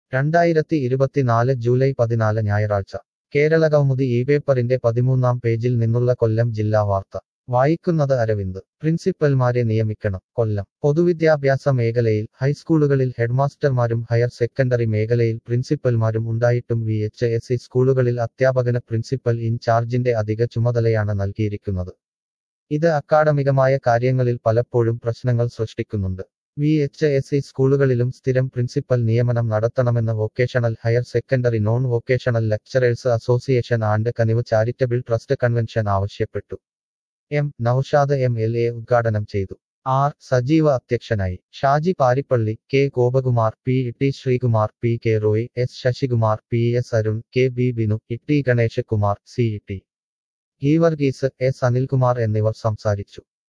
രണ്ടായിരത്തി ഇരുപത്തിനാല് ജൂലൈ പതിനാല് ഞായറാഴ്ച കേരള കൗമുദി ഈ പേപ്പറിന്റെ പതിമൂന്നാം പേജിൽ നിന്നുള്ള കൊല്ലം ജില്ലാ വാർത്ത വായിക്കുന്നത് അരവിന്ദ് പ്രിൻസിപ്പൽമാരെ നിയമിക്കണം കൊല്ലം പൊതുവിദ്യാഭ്യാസ മേഖലയിൽ ഹൈസ്കൂളുകളിൽ ഹെഡ്മാസ്റ്റർമാരും ഹയർ സെക്കൻഡറി മേഖലയിൽ പ്രിൻസിപ്പൽമാരും ഉണ്ടായിട്ടും വി എച്ച് എസ് ഇ സ്കൂളുകളിൽ അധ്യാപകന് പ്രിൻസിപ്പൽ ഇൻചാർജിന്റെ അധിക ചുമതലയാണ് നൽകിയിരിക്കുന്നത് ഇത് അക്കാഡമികമായ കാര്യങ്ങളിൽ പലപ്പോഴും പ്രശ്നങ്ങൾ സൃഷ്ടിക്കുന്നുണ്ട് വി എച്ച് എസ് ഇ സ്കൂളുകളിലും സ്ഥിരം പ്രിൻസിപ്പൽ നിയമനം നടത്തണമെന്ന് vocational higher secondary non vocational lecturers association and Kanivu charitable trust convention ആവശ്യപ്പെട്ടു M Noushad M L A ഉദ്ഘാടനം ചെയ്തു ആർ സജീവ അധ്യക്ഷനായി Shaji Parippally K Gopakumar P T Sreekumar P K Roy S Sasikumar P S Arun K B Binu E T Ganesh Kumar C T Geevarghese S Anilkumar എന്നിവർ സംസാരിച്ചു